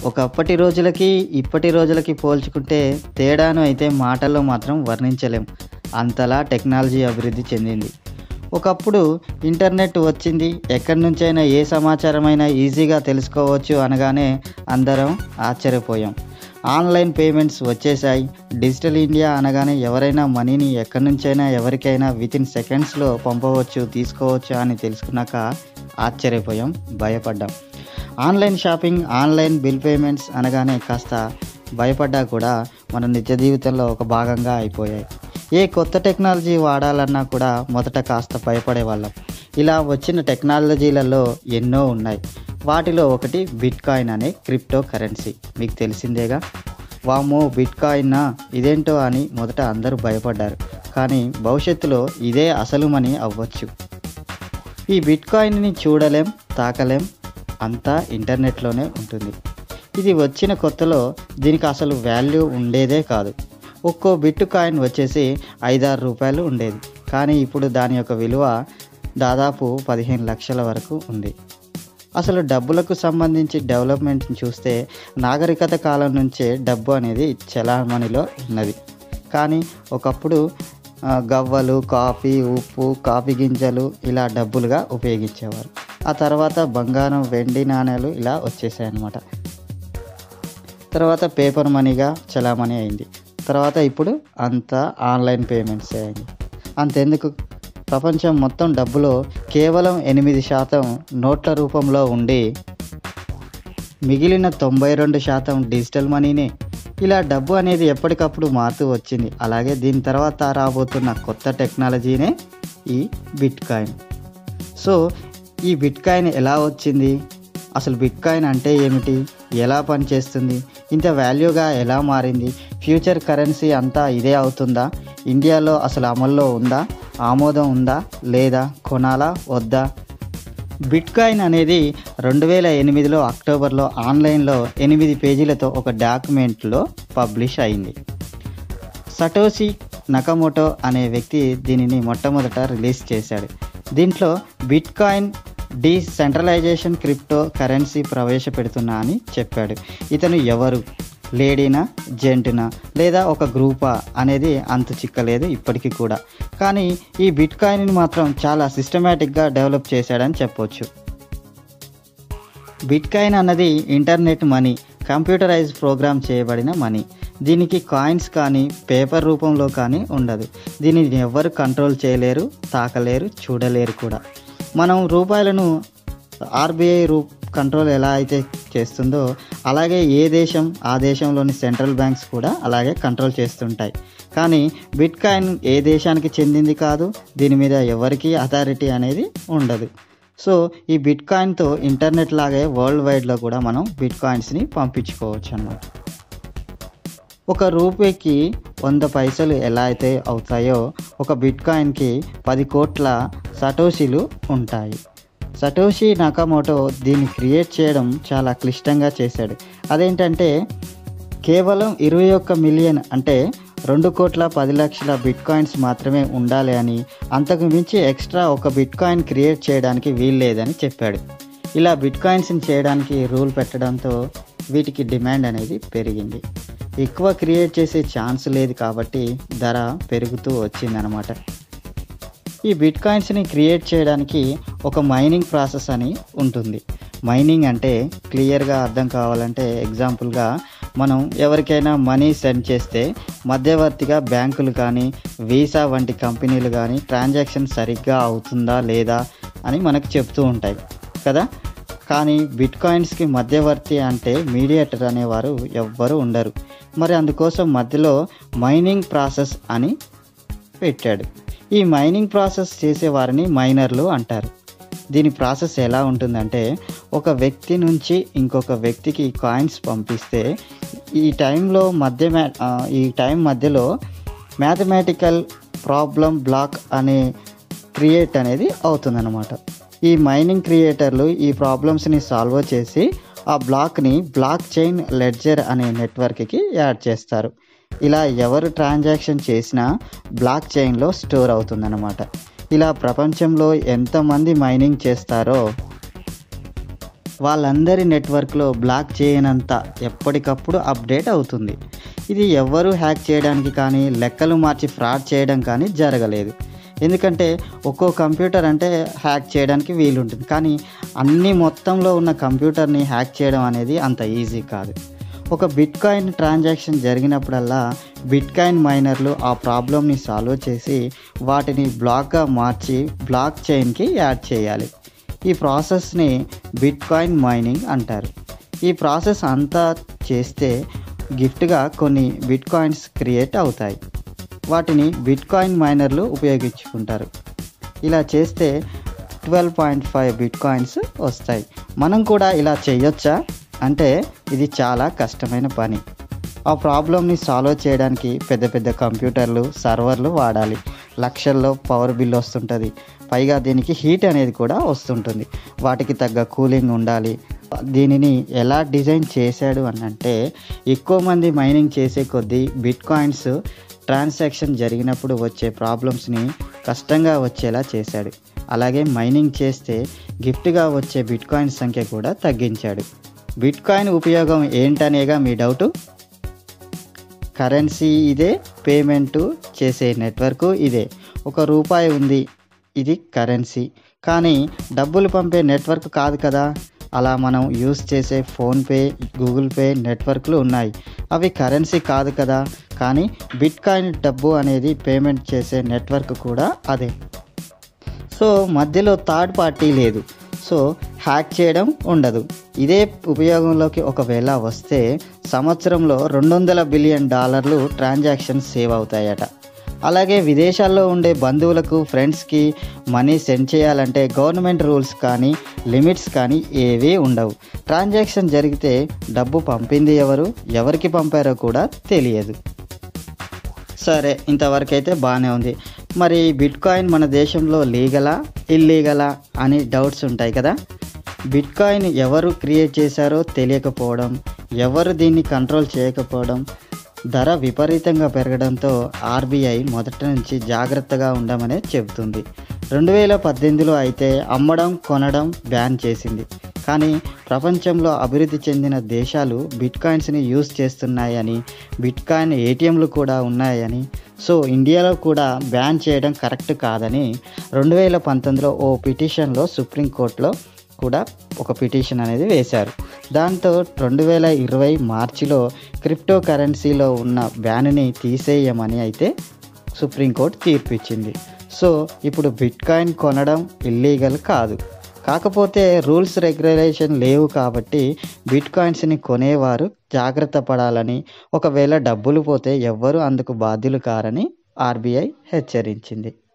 ఒకప్పటి రోజులకి ఇప్పటి రోజులకి పోల్చుకుంటే తేడాను అయితే మాటల్లో మాత్రం వర్ణించలేం అంతలా టెక్నాలజీ అభివృద్ధి చెందింది ఒకప్పుడు ఇంటర్నెట్ వచ్చింది ఎక్కడి నుంచైనా ఏ సమాచారమైనా ఈజీగా తెలుసుకోవచ్చు అనగానే అందరం ఆశ్చర్యపోయాం ఆన్లైన్ పేమెంట్స్ వచ్చేసాయి డిజిటల్ ఇండియా అనగానే ఎవరైనా మనీని ఎక్కడి నుంచైనా ఎవరికైనా వితిన్ సెకండ్స్లో పంపవచ్చు తీసుకోవచ్చు అని తెలుసుకున్నాక ఆశ్చర్యపోయాం భయపడ్డాం online shopping online bill payments అనగానే కాస్త భయపడ్డా కూడా మన నిజ జీవితంలో ఒక భాగంగా అయిపోయాయి ఏ కొత్త టెక్నాలజీ వాడాలన్నా కూడా మొదట కాస్త భయపడేవాళ్ళం ఇలా వచ్చిన టెక్నాలజీలలో ఎన్నో ఉన్నాయి వాటిలో ఒకటి బిట్ కాయిన్ అనే క్రిప్టో కరెన్సీ మీకు తెలిసిందేగా వామో బిట్ కాయిన్నా ఇదేంటో అని మొదట అందరూ భయపడ్డారు కానీ భవిష్యత్తులో ఇదే అసలు మనీ అవ్వచ్చు ఈ బిట్ కాయిన్ని చూడలేం తాకలేం అంతా ఇంటర్నెట్లోనే ఉంటుంది ఇది వచ్చిన కొత్తలో దీనికి అసలు వాల్యూ ఉండేదే కాదు ఒక్కో బిట్ కాయిన్ వచ్చేసి ఐదారు రూపాయలు ఉండేది కానీ ఇప్పుడు దాని యొక్క విలువ దాదాపు పదిహేను లక్షల వరకు ఉంది అసలు డబ్బులకు సంబంధించి డెవలప్మెంట్ని చూస్తే నాగరికత కాలం నుంచే డబ్బు అనేది చలామణిలో ఉన్నది కానీ ఒకప్పుడు ఆ, గవ్వలు కాఫీ ఉప్పు కాఫీ గింజలు ఇలా డబ్బులుగా ఉపయోగించేవారు ఆ తర్వాత బంగారం వెండి నాణేలు ఇలా వచ్చేసాయి అన్నమాట తర్వాత పేపర్ మనీగా చలామణి అయింది తర్వాత ఇప్పుడు అంతా ఆన్లైన్ పేమెంట్స్ అయింది అంతెందుకు ప్రపంచం మొత్తం డబ్బులో కేవలం ఎనిమిది శాతం నోట్ల రూపంలో ఉండి మిగిలిన తొంభై రెండు శాతం డిజిటల్ మనీనే ఇలా డబ్బు అనేది ఎప్పటికప్పుడు మారుతూ వచ్చింది అలాగే దీని తర్వాత రాబోతున్న కొత్త టెక్నాలజీనే ఈ బిట్ కాయిన్ సో ఈ బిట్ కాయిన్ ఎలా వచ్చింది అసలు బిట్ కాయిన్ అంటే ఏమిటి ఎలా పనిచేస్తుంది ఇంత వాల్యూగా ఎలా మారింది ఫ్యూచర్ కరెన్సీ అంతా ఇదే అవుతుందా ఇండియాలో అసలు అమల్లో ఉందా ఆమోదం ఉందా లేదా కొనాలా వద్దా బిట్ కాయిన్ అనేది రెండు వేల ఎనిమిదిలో అక్టోబర్లో ఆన్లైన్లో ఎనిమిది పేజీలతో ఒక డాక్యుమెంట్లో పబ్లిష్ అయింది సటోసి నకమోటో అనే వ్యక్తి దీనిని మొట్టమొదట రిలీజ్ చేశాడు దీంట్లో bitcoin decentralisation crypto currency ప్రవేశపెడుతున్నా అని చెప్పాడు ఇతను ఎవరు లేడీనా జెంట్నా లేదా ఒక గ్రూపా అనేది అంత చిక్కలేదు ఇప్పటికీ కూడా కానీ ఈ బిట్ కాయిన్ని మాత్రం చాలా సిస్టమేటిక్గా డెవలప్ చేశాడని చెప్పొచ్చు బిట్ కాయిన్ అన్నది ఇంటర్నెట్ మనీ కంప్యూటరైజ్ ప్రోగ్రామ్ చేయబడిన మనీ దీనికి కాయిన్స్ కానీ పేపర్ రూపంలో కానీ ఉండదు దీనిని ఎవ్వరు కంట్రోల్ చేయలేరు తాకలేరు చూడలేరు కూడా మనం రూపాయలను ఆర్బీఐ రూ కంట్రోల్ ఎలా అయితే చేస్తుందో అలాగే ఏ దేశం ఆ దేశంలోని సెంట్రల్ బ్యాంక్స్ కూడా అలాగే కంట్రోల్ చేస్తుంటాయి కానీ బిట్ కాయిన్ ఏ దేశానికి చెందింది కాదు దీని మీద ఎవరికి అథారిటీ అనేది ఉండదు సో ఈ బిట్ కాయిన్తో ఇంటర్నెట్ లాగే వరల్డ్ వైడ్లో కూడా మనం బిట్ కాయిన్స్ని పంపించుకోవచ్చు అన్నమాట ఒక రూపాయికి వంద పైసలు ఎలా అయితే అవుతాయో ఒక బిట్ కాయిన్కి పది కోట్ల సటోషిలు ఉంటాయి సటోషి నకామోటో దీన్ని క్రియేట్ చేయడం చాలా క్లిష్టంగా చేశాడు అదేంటంటే కేవలం ఇరవై ఒక్క మిలియన్ అంటే రెండు కోట్ల పది లక్షల బిట్ కాయిన్స్ మాత్రమే ఉండాలి అని అంతకు మించి ఎక్స్ట్రా ఒక బిట్ కాయిన్ క్రియేట్ చేయడానికి వీల్లేదని చెప్పాడు ఇలా బిట్ కాయిన్స్ని చేయడానికి రూల్ పెట్టడంతో వీటికి డిమాండ్ అనేది పెరిగింది ఎక్కువ క్రియేట్ చేసే ఛాన్స్ లేదు కాబట్టి ధర పెరుగుతూ వచ్చిందనమాట ఈ బిట్ కాయిన్స్ని క్రియేట్ చేయడానికి ఒక మైనింగ్ ప్రాసెస్ అని ఉంటుంది మైనింగ్ అంటే క్లియర్గా అర్థం కావాలంటే ఎగ్జాంపుల్గా మనం ఎవరికైనా మనీ సెండ్ చేస్తే మధ్యవర్తిగా బ్యాంకులు కానీ వీసా వంటి కంపెనీలు కానీ ట్రాన్సాక్షన్ సరిగ్గా అవుతుందా లేదా అని మనకు చెప్తూ ఉంటాయి కదా కానీ బిట్ కాయిన్స్కి మధ్యవర్తి అంటే మీడియేటర్ అనేవారు ఎవ్వరు ఉండరు మరి అందుకోసం మధ్యలో మైనింగ్ ప్రాసెస్ అని పెట్టాడు ఈ మైనింగ్ ప్రాసెస్ చేసేవారిని మైనర్లు అంటారు దీని ప్రాసెస్ ఎలా ఉంటుందంటే ఒక వ్యక్తి నుంచి ఇంకొక వ్యక్తికి కాయిన్స్ పంపిస్తే ఈ టైంలో మధ్య మ్యా- ఆ, ఈ టైం మధ్యలో మ్యాథమెటికల్ ప్రాబ్లం బ్లాక్ అనే క్రియేట్ అనేది అవుతుందన్నమాట ఈ మైనింగ్ క్రియేటర్లు ఈ ప్రాబ్లమ్స్ని సాల్వ్ చేసి ఆ బ్లాక్ని బ్లాక్ చైన్ లెడ్జర్ అనే నెట్వర్క్కి యాడ్ చేస్తారు ఇలా ఎవరు ట్రాన్సాక్షన్ చేసినా బ్లాక్ చైన్లో స్టోర్ అవుతుందన్నమాట ఇలా ప్రపంచంలో ఎంతమంది మైనింగ్ చేస్తారో వాళ్ళందరి నెట్వర్క్లో బ్లాక్ చేయనంత ఎప్పటికప్పుడు అప్డేట్ అవుతుంది ఇది ఎవ్వరూ హ్యాక్ చేయడానికి కానీ లెక్కలు మార్చి ఫ్రాడ్ చేయడం కానీ జరగలేదు ఎందుకంటే ఒక్కో కంప్యూటర్ అంటే హ్యాక్ చేయడానికి వీలుంటుంది కానీ అన్ని మొత్తంలో ఉన్న కంప్యూటర్ని హ్యాక్ చేయడం అనేది అంత ఈజీ కాదు ఒక బిట్ కాయిన్ ట్రాన్సాక్షన్ జరిగినప్పుడల్లా బిట్ కాయిన్ మైనర్లు ఆ ప్రాబ్లమ్ని సాల్వ్ చేసి వాటిని బ్లాక్గా మార్చి బ్లాక్ చైన్కి యాడ్ చేయాలి ఈ ప్రాసెస్ని బిట్ కాయిన్ మైనింగ్ అంటారు ఈ ప్రాసెస్ అంతా చేస్తే గిఫ్ట్గా కొన్ని బిట్ కాయిన్స్ క్రియేట్ అవుతాయి వాటిని బిట్ కాయిన్ మైనర్లు ఉపయోగించుకుంటారు ఇలా చేస్తే twelve point five bitcoins వస్తాయి మనం కూడా ఇలా చేయొచ్చా అంటే ఇది చాలా కష్టమైన పని ఆ ప్రాబ్లమ్ని సాల్వ్ చేయడానికి పెద్ద పెద్ద కంప్యూటర్లు సర్వర్లు వాడాలి లక్షల్లో పవర్ బిల్ వస్తుంటుంది పైగా దీనికి హీట్ అనేది కూడా వస్తుంటుంది వాటికి తగ్గ కూలింగ్ ఉండాలి దీనిని ఎలా డిజైన్ చేశాడు అని అంటే ఎక్కువ మంది మైనింగ్ చేసే కొద్దీ బిట్ కాయిన్స్ ట్రాన్సాక్షన్ జరిగినప్పుడు వచ్చే ప్రాబ్లమ్స్ని కష్టంగా వచ్చేలా చేశాడు అలాగే మైనింగ్ చేస్తే గిఫ్ట్గా వచ్చే బిట్ కాయిన్ సంఖ్య కూడా తగ్గించాడు బిట్ కాయిన్ ఉపయోగం ఏంటనేగా మీ డౌటు కరెన్సీ ఇదే పేమెంటు చేసే నెట్వర్క్ ఇదే ఒక రూపాయి ఉంది ఇది కరెన్సీ కానీ డబ్బులు పంపే నెట్వర్క్ కాదు కదా అలా మనం యూస్ చేసే ఫోన్పే గూగుల్ పే నెట్వర్క్లు ఉన్నాయి అవి కరెన్సీ కాదు కదా కానీ బిట్ కాయిన్ డబ్బు అనేది పేమెంట్ చేసే నెట్వర్క్ కూడా అదే సో మధ్యలో థర్డ్ పార్టీ లేదు సో హ్యాక్ చేయడం ఉండదు ఇదే ఉపయోగంలోకి ఒకవేళ వస్తే సంవత్సరంలో రెండు వందల బిలియన్ డాలర్లు ట్రాన్సాక్షన్స్ సేవ్ అవుతాయట అలాగే విదేశాల్లో ఉండే బంధువులకు ఫ్రెండ్స్కి మనీ సెండ్ చేయాలంటే గవర్నమెంట్ రూల్స్ కానీ లిమిట్స్ కానీ ఏవీ ఉండవు ట్రాన్సాక్షన్ జరిగితే డబ్బు పంపింది ఎవరు ఎవరికి పంపారో కూడా తెలియదు సరే ఇంతవరకు అయితే బాగానే ఉంది మరి బిట్ కాయిన్ మన దేశంలో లీగలా ఇల్లీగలా అని డౌట్స్ ఉంటాయి కదా బిట్ కాయిన్ ఎవరు క్రియేట్ చేశారో తెలియకపోవడం ఎవరు దీన్ని కంట్రోల్ చేయకపోవడం ధర విపరీతంగా పెరగడంతో ఆర్బీఐ మొదటి నుంచి జాగ్రత్తగా ఉండమనే చెబుతుంది రెండు వేల పద్దెనిమిదిలో అయితే అమ్మడం కొనడం బ్యాన్ చేసింది కానీ ప్రపంచంలో అభివృద్ధి చెందిన దేశాలు బిట్ కాయిన్స్ని యూజ్ చేస్తున్నాయని బిట్ కాయిన్ ఏటీఎంలు కూడా ఉన్నాయని సో ఇండియాలో కూడా బ్యాన్ చేయడం కరెక్ట్ కాదని రెండు వేల పంతొమ్మిదిలో ఓ పిటిషన్లో సుప్రీంకోర్టులో కూడా ఒక పిటిషన్ అనేది వేశారు దాంతో రెండు వేల ఇరవై మార్చిలో క్రిప్టో కరెన్సీలో ఉన్న బ్యాన్ని తీసేయమని అయితే సుప్రీంకోర్టు తీర్పు ఇచ్చింది సో ఇప్పుడు బిట్ కాయిన్ కొనడం ఇల్లీగల్ కాదు కాకపోతే రూల్స్ రెగ్యులేషన్ లేవు కాబట్టి బిట్ కాయిన్స్ని కొనేవారు జాగ్రత్త పడాలని ఒకవేళ డబ్బులు పోతే ఎవ్వరూ అందుకు బాధ్యులు కారని ఆర్బీఐ హెచ్చరించింది